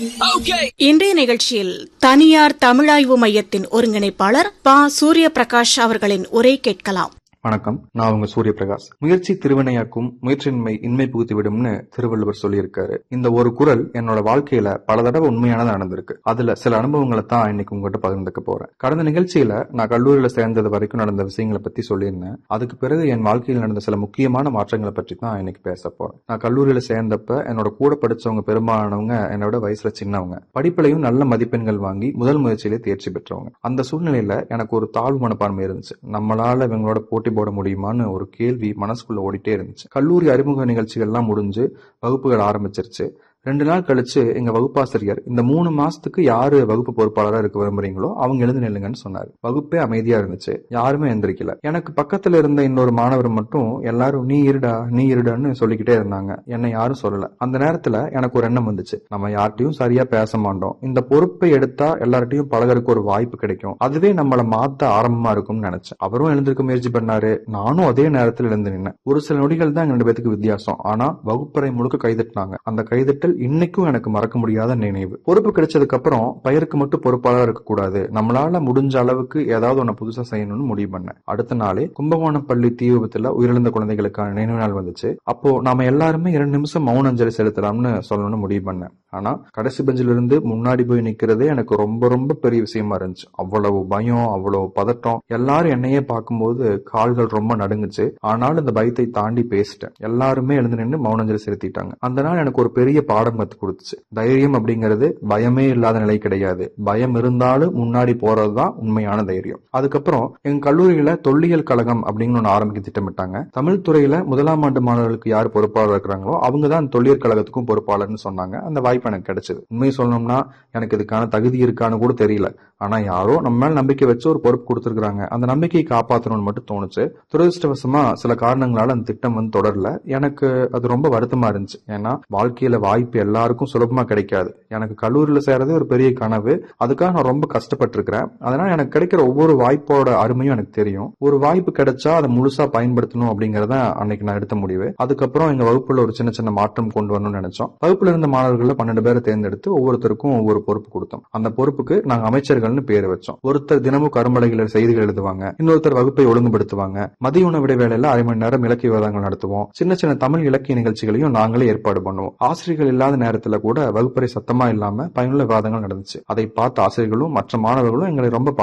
இன்றைய நிகழ்ச்சியில் தனியார் தமிழாய்வு மையத்தின் ஒருங்கிணைப்பாளர் ப சூரிய பிரகாஷ் அவர்களின் உரை கேட்கலாம் வணக்கம் நான் உங்க சூரிய பிரகாஷ் முயற்சி திருவினையாக்கும் முயற்சியின்மை இன்மை புகுத்தி விடும்னு திருவள்ளுவர் சொல்லியிருக்காரு இந்த ஒரு குரல் என்னோட வாழ்க்கையில பல தடவை உண்மையானதா நடந்திருக்கு அதுல சில அனுபவங்களை தான் இன்னைக்கு உங்ககிட்ட பகிர்ந்துக்க போறேன் கடந்த நிகழ்ச்சியில நான் கல்லூரியில சேர்ந்தது வரைக்கும் நடந்த விஷயங்களை பத்தி சொல்லியிருந்தேன் அதுக்கு பிறகு என் வாழ்க்கையில் நடந்த சில முக்கியமான மாற்றங்களை பற்றி தான் இன்னைக்கு பேச போறேன் நான் கல்லூரியில சேர்ந்தப்ப என்னோட கூட படிச்சவங்க பெரும்பாலானவங்க என்னோட வயசுல சின்னவங்க படிப்புலையும் நல்ல மதிப்பெண்கள் வாங்கி முதல் முயற்சியிலே தேர்ச்சி பெற்றவங்க அந்த சூழ்நிலையில எனக்கு ஒரு தாழ்வு மனப்பான்மை இருந்துச்சு நம்மளால இவங்களோட போட்டி போட முடியுமான்னு ஒரு கேள்வி மனசுக்குள்ள ஓடிட்டே இருந்துச்சு கல்லூரி அறிமுக நிகழ்ச்சிகள்லாம் முடிஞ்சு வகுப்புகள் ஆரம்பிச்சிருச்சு ரெண்டு நாள் கழிச்சு எங்க வகுப்பாசிரியர் இந்த மூணு மாசத்துக்கு யாரு வகுப்பு பொறுப்பாளரா இருக்க விரும்புறீங்களோ அவங்க எழுந்து நில்லுங்கன்னு சொன்னாரு வகுப்பே அமைதியா இருந்துச்சு யாருமே எந்திரிக்கல எனக்கு பக்கத்துல இருந்த இன்னொரு மாணவர் மட்டும் எல்லாரும் நீ இருடா நீ இருடான்னு சொல்லிக்கிட்டே இருந்தாங்க என்னை யாரும் சொல்லல அந்த நேரத்துல எனக்கு ஒரு எண்ணம் வந்துச்சு நம்ம யார்கிட்டயும் சரியா பேச மாட்டோம் இந்த பொறுப்பை எடுத்தா எல்லார்ட்டையும் பழகறதுக்கு ஒரு வாய்ப்பு கிடைக்கும் அதுவே நம்மள மாத்த ஆரம்பமா இருக்கும்னு நினைச்சேன் அவரும் எழுந்திருக்க முயற்சி பண்ணாரு நானும் அதே நேரத்தில் எழுந்து நின்னேன் ஒரு சில நொடிகள் தான் எங்க ரெண்டு பேத்துக்கு வித்தியாசம் ஆனா வகுப்பறை முழுக்க கைதட்டினாங்க அந்த கைதட்டல் இன்னைக்கும் எனக்கு மறக்க முடியாத நினைவு பொறுப்பு கிடைச்சதுக்கு அப்புறம் பெயருக்கு மட்டும் பொறுப்பாளர் இருக்கக்கூடாது நம்மளால முடிஞ்ச அளவுக்கு ஏதாவது ஒண்ணு புதுசா செய்யணும்னு முடிவு பண்ணேன் அடுத்த நாளே கும்பகோணம் பள்ளி தீ விபத்துல உயிரிழந்த குழந்தைகளுக்கான நினைவு நாள் வந்துச்சு அப்போ நாம எல்லாருமே இரண்டு நிமிஷம் மௌன அஞ்சலி செலுத்தலாம்னு சொல்லணும்னு முடிவு பண்ணேன் ஆனா கடைசி பெஞ்சில இருந்து முன்னாடி போய் நிக்கிறதே எனக்கு ரொம்ப ரொம்ப பெரிய விஷயமா இருந்துச்சு அவ்வளவு பயம் அவ்வளவு பதட்டம் எல்லாரும் என்னையே பார்க்கும்போது கால்கள் ரொம்ப நடுங்குச்சு ஆனாலும் இந்த பயத்தை தாண்டி பேசிட்டேன் எல்லாருமே எழுந்து நின்று மௌனஞ்சலி செலுத்திட்டாங்க அந்த நாள் எனக்கு ஒரு பெரிய பாடம் கத்து கொடுத்துச்சு தைரியம் அப்படிங்கிறது பயமே இல்லாத நிலை கிடையாது பயம் இருந்தாலும் முன்னாடி போறதுதான் உண்மையான தைரியம் அதுக்கப்புறம் எங்க கல்லூரியில தொல்லியல் கழகம் அப்படின்னு ஒன்று ஆரம்பிக்க திட்டமிட்டாங்க தமிழ் துறையில முதலாம் ஆண்டு மாணவர்களுக்கு யார் பொறுப்பாளர் இருக்கிறாங்களோ அவங்க தான் தொல்லியல் கழகத்துக்கும் பொறுப்பாளர்னு சொன்னாங்க அந்த வாய்ப்பு எனக்கு கிடைச்சது உண்மையை சொல்லணும்னா எனக்கு இதுக்கான தகுதி இருக்கான்னு கூட தெரியல ஆனா யாரோ நம்ம மேல நம்பிக்கை வச்சு ஒரு பொறுப்பு கொடுத்துருக்காங்க அந்த நம்பிக்கையை காப்பாற்றணும்னு மட்டும் தோணுச்சு துரதிருஷ்டவசமா சில காரணங்களால அந்த திட்டம் வந்து தொடரல எனக்கு அது ரொம்ப வருத்தமா இருந்துச்சு ஏன்னா வாழ்க்கையில வாய்ப்பு எல்லாருக்கும் சுலபமா கிடைக்காது எனக்கு கல்லூரியில சேரதே ஒரு பெரிய கனவு அதுக்காக நான் ரொம்ப கஷ்டப்பட்டிருக்கிறேன் அதனால எனக்கு கிடைக்கிற ஒவ்வொரு வாய்ப்போட அருமையும் எனக்கு தெரியும் ஒரு வாய்ப்பு கிடைச்சா அதை முழுசா பயன்படுத்தணும் அப்படிங்கறத அன்னைக்கு நான் எடுத்த முடிவு அதுக்கப்புறம் எங்க வகுப்புல ஒரு சின்ன சின்ன மாற்றம் கொண்டு வரணும்னு நினைச்சோம் வகுப்புல இருந்த மாணவர்கள பன்னெண்டு பேரை தேர்ந்தெடுத்து ஒவ்வொருத்தருக்கும் ஒவ்வொரு பொறுப்பு கொடுத்தோம் அந்த பொறுப்புக்கு நாங்க அமைச்சர்கள்னு பேர் வச்சோம் ஒருத்தர் தினமும் கரும்பலைகளை செய்திகள் எழுதுவாங்க இன்னொருத்தர் வகுப்பை ஒழுங்குபடுத்துவாங்க மதிய உணவு இடைவேளையில அரை மணி நேரம் இலக்கிய விவாதங்கள் நடத்துவோம் சின்ன சின்ன தமிழ் இலக்கிய நிகழ்ச்சிகளையும் நாங்களே ஏற்பாடு பண்ணுவோம் ஆசிரியர்கள் இல்லாத நேரத்துல கூட வகுப்பறை சத்தமா இல்லாம பயனுள்ள விவாதங்கள் நடந்துச்சு அதை பார்த்த ஆசிரியர்களும் மற்ற மாணவர்களும் எங்களை ரொம்ப